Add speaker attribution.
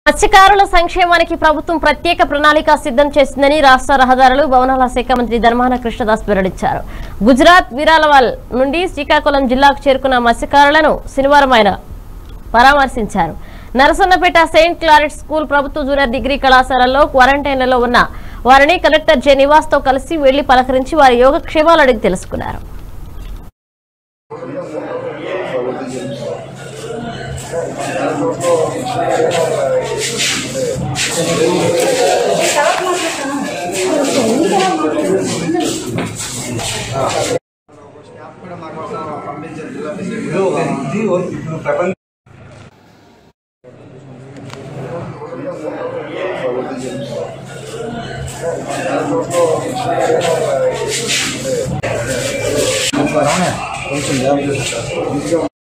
Speaker 1: మత్స్యకారుల సంక్షేమానికి ప్రభుత్వం ప్రత్యేక ప్రణాళిక సిద్ధం చేసిందని రాష్ట్ర రహదారులు భవనాల శాఖ మంత్రి ధర్మాన కృష్ణదాస్ వెల్లడించారు గుజరాత్ వీరాలవాల్ నుండి శ్రీకాకుళం జిల్లాకు చేరుకున్న మత్స్యకారులను శనివారం ఆయన పరామర్శించారు నరసన్నపేట సెయింట్ క్లారెట్ స్కూల్ ప్రభుత్వ జూనియర్ డిగ్రీ కళాశాలలో క్వారంటైన్లలో ఉన్న వారిని కలెక్టర్ జె నివాస్ తో కలిసి వెళ్లి పలకరించి వారి యోగక్షేమాలు అడిగి తెలుసుకున్నారు
Speaker 2: కూడా మా కోసం పంపించారు జిల్లా ప్రెసిడెంట్
Speaker 3: ఇది ఒక ఇది ఒక- ఇప్పుడు ప్రపంచ కొంచెం జాబ్ చేస్తారు